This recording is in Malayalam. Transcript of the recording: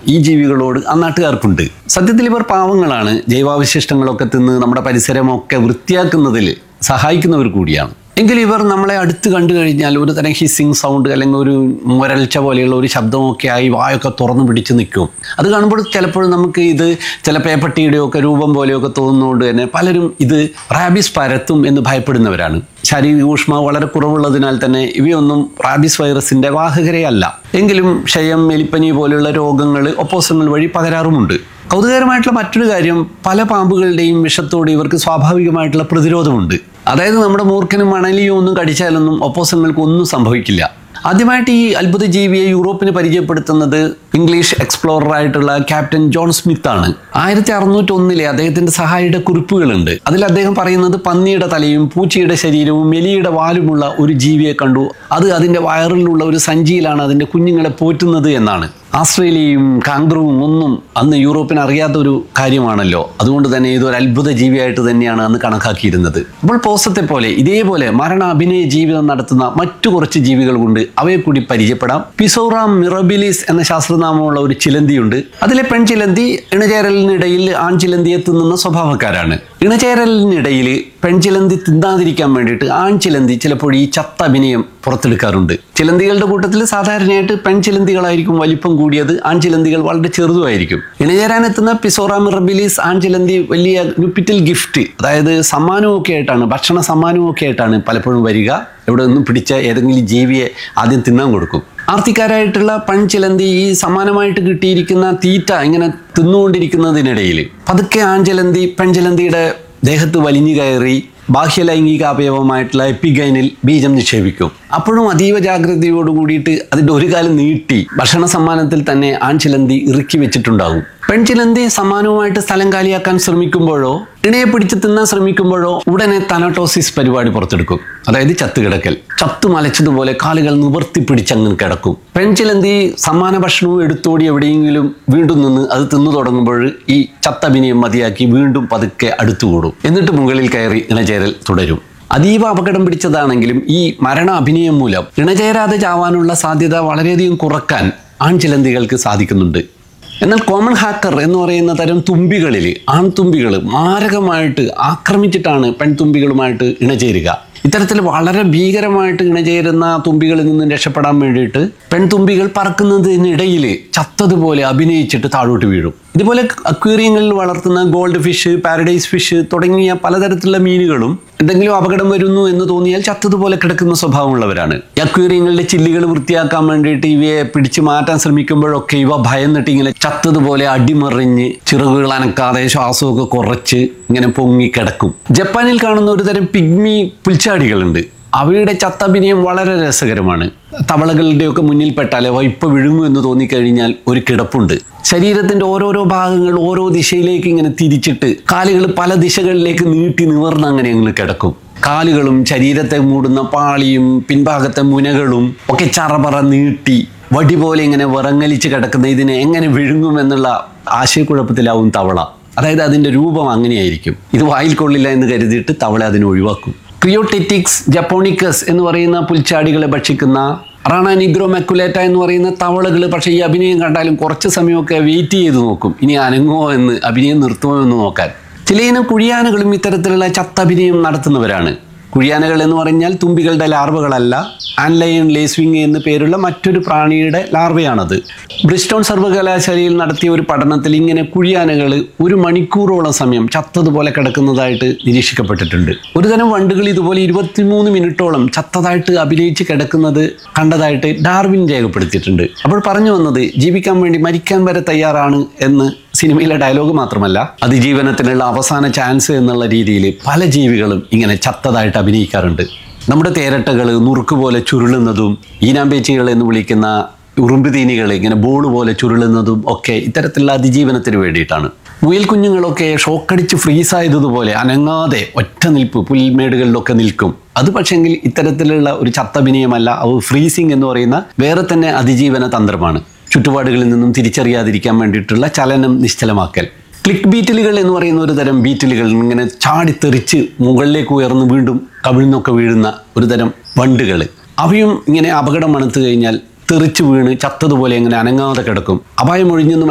ഈ ജീവികളോട് ആ നാട്ടുകാർക്കുണ്ട് സത്യത്തിൽ ഇവർ പാവങ്ങളാണ് ജൈവാവശിഷ്ടങ്ങളൊക്കെ തിന്ന് നമ്മുടെ പരിസരമൊക്കെ വൃത്തിയാക്കുന്നതിൽ സഹായിക്കുന്നവർ കൂടിയാണ് എങ്കിൽ ഇവർ നമ്മളെ അടുത്ത് കണ്ടു കഴിഞ്ഞാൽ ഒരു തരം ഹിസ്സിങ് സൗണ്ട് അല്ലെങ്കിൽ ഒരു മുരൾച്ച പോലെയുള്ള ഒരു ശബ്ദമൊക്കെ ആയി വായൊക്കെ തുറന്നു പിടിച്ച് നിൽക്കും അത് കാണുമ്പോൾ ചിലപ്പോൾ നമുക്ക് ഇത് ചില പേപ്പട്ടിയുടെയൊക്കെ രൂപം പോലെയൊക്കെ തോന്നുന്നതുകൊണ്ട് തന്നെ പലരും ഇത് റാബിസ് പരത്തും എന്ന് ഭയപ്പെടുന്നവരാണ് ശാരീരിക ഊഷ്മാവ് വളരെ കുറവുള്ളതിനാൽ തന്നെ ഇവയൊന്നും റാബിസ് വൈറസിന്റെ വാഹകരേ അല്ല എങ്കിലും ക്ഷയം എലിപ്പനി പോലെയുള്ള രോഗങ്ങൾ ഒപ്പോസങ്ങൾ വഴി പകരാറുമുണ്ട് കൗതുകകരമായിട്ടുള്ള മറ്റൊരു കാര്യം പല പാമ്പുകളുടെയും വിഷത്തോട് ഇവർക്ക് സ്വാഭാവികമായിട്ടുള്ള പ്രതിരോധമുണ്ട് അതായത് നമ്മുടെ മൂർഖനും മണലിയും ഒന്നും കടിച്ചാലൊന്നും ഒപ്പോസങ്ങൾക്ക് ഒന്നും സംഭവിക്കില്ല ആദ്യമായിട്ട് ഈ അത്ഭുത ജീവിയെ യൂറോപ്പിന് പരിചയപ്പെടുത്തുന്നത് ഇംഗ്ലീഷ് എക്സ്പ്ലോറർ ആയിട്ടുള്ള ക്യാപ്റ്റൻ ജോൺ സ്മിത്ത് ആണ് ആയിരത്തി അറുന്നൂറ്റി ഒന്നിലെ അദ്ദേഹത്തിന്റെ സഹായിയുടെ കുറിപ്പുകളുണ്ട് അതിൽ അദ്ദേഹം പറയുന്നത് പന്നിയുടെ തലയും പൂച്ചയുടെ ശരീരവും എലിയുടെ വാലുമുള്ള ഒരു ജീവിയെ കണ്ടു അത് അതിന്റെ വയറിലുള്ള ഒരു സഞ്ചിയിലാണ് അതിന്റെ കുഞ്ഞുങ്ങളെ പോറ്റുന്നത് എന്നാണ് ആസ്ട്രേലിയയും കാങ്ക്രുവും ഒന്നും അന്ന് യൂറോപ്പിന് അറിയാത്ത ഒരു കാര്യമാണല്ലോ അതുകൊണ്ട് തന്നെ ഇതൊരു അത്ഭുത ജീവിയായിട്ട് തന്നെയാണ് അന്ന് കണക്കാക്കിയിരുന്നത് അപ്പോൾ പോസത്തെ പോലെ ഇതേപോലെ മരണ അഭിനയ ജീവിതം നടത്തുന്ന മറ്റു കുറച്ച് ജീവികൾ കൊണ്ട് അവയെ കൂടി പരിചയപ്പെടാം പിസോറ മിറബിലിസ് എന്ന ശാസ്ത്രനാമമുള്ള ഒരു ചിലന്തിയുണ്ട് അതിലെ പെൺചിലന്തി ഇണചേരലിനിടയിൽ ആൺചിലന്തിയെ തിന്നുന്ന സ്വഭാവക്കാരാണ് ഇണചേരലിനിടയിൽ പെൺചിലന്തി തിന്നാതിരിക്കാൻ വേണ്ടിയിട്ട് ആൺചിലന്തി ചിലപ്പോൾ ഈ ചത്ത അഭിനയം പുറത്തെടുക്കാറുണ്ട് ചിലന്തികളുടെ കൂട്ടത്തിൽ സാധാരണയായിട്ട് പെൺചിലന്തികളായിരിക്കും വലിപ്പം കൂടിയത് ആൺചിലന്തികൾ വളരെ ചെറുതുമായിരിക്കും ഇണചേരാനെത്തുന്ന പിസോറ മിറബിലിസ് ആൺചിലന്തി വലിയ നുപ്പിറ്റൽ ഗിഫ്റ്റ് അതായത് സമ്മാനമൊക്കെ ആയിട്ടാണ് ഭക്ഷണ സമ്മാനമൊക്കെ ആയിട്ടാണ് പലപ്പോഴും വരിക എവിടെ നിന്നും പിടിച്ച ഏതെങ്കിലും ജീവിയെ ആദ്യം തിന്നാൻ കൊടുക്കും ആർത്തിക്കാരായിട്ടുള്ള പൺചിലന്തി ഈ സമാനമായിട്ട് കിട്ടിയിരിക്കുന്ന തീറ്റ ഇങ്ങനെ തിന്നുകൊണ്ടിരിക്കുന്നതിനിടയിൽ പതുക്കെ ആൺചിലന്തി പെൺചിലന്തിയുടെ ദേഹത്ത് വലിഞ്ഞു കയറി ബാഹ്യലൈംഗിക അവയവമായിട്ടുള്ള എപ്പിഗൈനിൽ ബീജം നിക്ഷേപിക്കും അപ്പോഴും അതീവ ജാഗ്രതയോട് കൂടിയിട്ട് അതിൻ്റെ ഒരു കാലം നീട്ടി ഭക്ഷണ സമ്മാനത്തിൽ തന്നെ ആൺചിലന്തി ഇറുക്കി വെച്ചിട്ടുണ്ടാകും പെൺചിലന്തി സമ്മാനവുമായിട്ട് സ്ഥലം കാലിയാക്കാൻ ശ്രമിക്കുമ്പോഴോ ഇണയെ പിടിച്ച് തിന്നാൻ ശ്രമിക്കുമ്പോഴോ ഉടനെ തനട്ടോസിസ് പരിപാടി പുറത്തെടുക്കും അതായത് ചത്തുകിടക്കൽ ചത്തു മലച്ചതുപോലെ കാലുകൾ നിവർത്തി പിടിച്ചങ്ങ് കിടക്കും പെൺചിലന്തി സമ്മാന ഭക്ഷണവും എടുത്തോടി എവിടെയെങ്കിലും വീണ്ടും നിന്ന് അത് തിന്നു തുടങ്ങുമ്പോൾ ഈ ചത്തഭിനയം മതിയാക്കി വീണ്ടും പതുക്കെ അടുത്തുകൂടും എന്നിട്ട് മുകളിൽ കയറി ഇണചേരൽ തുടരും അതീവ അപകടം പിടിച്ചതാണെങ്കിലും ഈ മരണ അഭിനയം മൂലം ഇണചേരാതെ ചാവാനുള്ള സാധ്യത വളരെയധികം കുറക്കാൻ ആൺചിലന്തികൾക്ക് സാധിക്കുന്നുണ്ട് എന്നാൽ കോമൺ ഹാക്കർ എന്ന് പറയുന്ന തരം തുമ്പികളിൽ ആൺതുമ്പികൾ മാരകമായിട്ട് ആക്രമിച്ചിട്ടാണ് പെൺതുമ്പികളുമായിട്ട് ഇണചേരുക ഇത്തരത്തിൽ വളരെ ഭീകരമായിട്ട് ഇണചേരുന്ന തുമ്പികളിൽ നിന്ന് രക്ഷപ്പെടാൻ വേണ്ടിയിട്ട് പെൺതുമ്പികൾ പറക്കുന്നതിനിടയിൽ ചത്തതുപോലെ അഭിനയിച്ചിട്ട് താഴോട്ട് വീഴും ഇതുപോലെ അക്വേറിയങ്ങളിൽ വളർത്തുന്ന ഗോൾഡ് ഫിഷ് പാരഡൈസ് ഫിഷ് തുടങ്ങിയ പലതരത്തിലുള്ള മീനുകളും എന്തെങ്കിലും അപകടം വരുന്നു എന്ന് തോന്നിയാൽ ചത്തതുപോലെ കിടക്കുന്ന സ്വഭാവമുള്ളവരാണ് ഈ അക്വേറിയങ്ങളുടെ ചില്ലുകൾ വൃത്തിയാക്കാൻ വേണ്ടിയിട്ട് ഇവയെ പിടിച്ചു മാറ്റാൻ ശ്രമിക്കുമ്പോഴൊക്കെ ഇവ ഭയന്നിട്ട് ഇങ്ങനെ ചത്തതുപോലെ അടിമറിഞ്ഞ് ചിറകുകൾ അനക്കാതെ ശ്വാസമൊക്കെ കുറച്ച് ഇങ്ങനെ പൊങ്ങി കിടക്കും ജപ്പാനിൽ കാണുന്ന ഒരു തരം പിഗ്മി പുൽച്ചാടികളുണ്ട് അവയുടെ ചത്തഭിനയം വളരെ രസകരമാണ് തവളകളുടെയൊക്കെ മുന്നിൽപ്പെട്ടാൽ അവ ഇപ്പൊ വിഴുങ്ങും എന്ന് തോന്നിക്കഴിഞ്ഞാൽ ഒരു കിടപ്പുണ്ട് ശരീരത്തിന്റെ ഓരോരോ ഭാഗങ്ങൾ ഓരോ ദിശയിലേക്ക് ഇങ്ങനെ തിരിച്ചിട്ട് കാലുകൾ പല ദിശകളിലേക്ക് നീട്ടി നിവർന്ന് അങ്ങനെ അങ്ങ് കിടക്കും കാലുകളും ശരീരത്തെ മൂടുന്ന പാളിയും പിൻഭാഗത്തെ മുനകളും ഒക്കെ ചറപറ നീട്ടി വടി പോലെ ഇങ്ങനെ വിറങ്ങലിച്ച് കിടക്കുന്ന ഇതിനെ എങ്ങനെ വിഴുങ്ങുമെന്നുള്ള ആശയക്കുഴപ്പത്തിലാവും തവള അതായത് അതിന്റെ രൂപം അങ്ങനെയായിരിക്കും ഇത് വായിൽ കൊള്ളില്ല എന്ന് കരുതിയിട്ട് തവള അതിനെ ഒഴിവാക്കും ക്രിയോടെറ്റിക്സ് ജപ്പോണിക്കസ് എന്ന് പറയുന്ന പുൽച്ചാടികളെ ഭക്ഷിക്കുന്ന റാണ നിഗ്രോ മെക്കുലേറ്റ എന്ന് പറയുന്ന തവളകൾ പക്ഷേ ഈ അഭിനയം കണ്ടാലും കുറച്ച് സമയമൊക്കെ വെയിറ്റ് ചെയ്ത് നോക്കും ഇനി അനങ്ങുമോ എന്ന് അഭിനയം നിർത്തുമോ എന്ന് നോക്കാൻ ചിലയിനം കുഴിയാനകളും ഇത്തരത്തിലുള്ള ചത്തഭിനയം നടത്തുന്നവരാണ് കുഴിയാനകൾ എന്ന് പറഞ്ഞാൽ തുമ്പികളുടെ ലാർവകളല്ല ആൻലയൺ ലേസ്വിങ് എന്ന് പേരുള്ള മറ്റൊരു പ്രാണിയുടെ ലാർവയാണത് ബ്രിസ്റ്റോൺ സർവകലാശാലയിൽ നടത്തിയ ഒരു പഠനത്തിൽ ഇങ്ങനെ കുഴിയാനകൾ ഒരു മണിക്കൂറോളം സമയം ചത്തതുപോലെ കിടക്കുന്നതായിട്ട് നിരീക്ഷിക്കപ്പെട്ടിട്ടുണ്ട് ഒരു തരം വണ്ടുകൾ ഇതുപോലെ ഇരുപത്തിമൂന്ന് മിനിറ്റോളം ചത്തതായിട്ട് അഭിനയിച്ച് കിടക്കുന്നത് കണ്ടതായിട്ട് ഡാർവിൻ രേഖപ്പെടുത്തിയിട്ടുണ്ട് അപ്പോൾ പറഞ്ഞു വന്നത് ജീവിക്കാൻ വേണ്ടി മരിക്കാൻ വരെ തയ്യാറാണ് എന്ന് സിനിമയിലെ ഡയലോഗ് മാത്രമല്ല അതിജീവനത്തിനുള്ള അവസാന ചാൻസ് എന്നുള്ള രീതിയിൽ പല ജീവികളും ഇങ്ങനെ ചത്തതായിട്ട് അഭിനയിക്കാറുണ്ട് നമ്മുടെ തേരട്ടകൾ നുറുക്ക് പോലെ ചുരുളുന്നതും ഈനാമ്പേച്ചികൾ എന്ന് വിളിക്കുന്ന ഉറുമ്പുതീനികൾ ഇങ്ങനെ ബോൾ പോലെ ചുരുളുന്നതും ഒക്കെ ഇത്തരത്തിലുള്ള അതിജീവനത്തിന് വേണ്ടിയിട്ടാണ് മുയൽ കുഞ്ഞുങ്ങളൊക്കെ ഷോക്കടിച്ച് ഫ്രീസായതുപോലെ അനങ്ങാതെ ഒറ്റ നിൽപ്പ് പുൽമേടുകളിലൊക്കെ നിൽക്കും അത് പക്ഷെങ്കിൽ ഇത്തരത്തിലുള്ള ഒരു ചത്തഭിനയമല്ല അത് ഫ്രീസിങ് എന്ന് പറയുന്ന വേറെ തന്നെ അതിജീവന തന്ത്രമാണ് ചുറ്റുപാടുകളിൽ നിന്നും തിരിച്ചറിയാതിരിക്കാൻ വേണ്ടിയിട്ടുള്ള ചലനം നിശ്ചലമാക്കൽ ക്ലിക്ക് ബീറ്റിലുകൾ എന്ന് പറയുന്ന ഒരു തരം ബീറ്റിലുകൾ ഇങ്ങനെ ചാടിത്തെറിച്ച് മുകളിലേക്ക് ഉയർന്ന് വീണ്ടും കവിഴ്ന്നൊക്കെ വീഴുന്ന ഒരു തരം വണ്ടുകൾ അവയും ഇങ്ങനെ അപകടം മണത്ത് കഴിഞ്ഞാൽ തെറിച്ച് വീണ് ചത്തതുപോലെ ഇങ്ങനെ അനങ്ങാതെ കിടക്കും അപായം ഒഴിഞ്ഞെന്ന്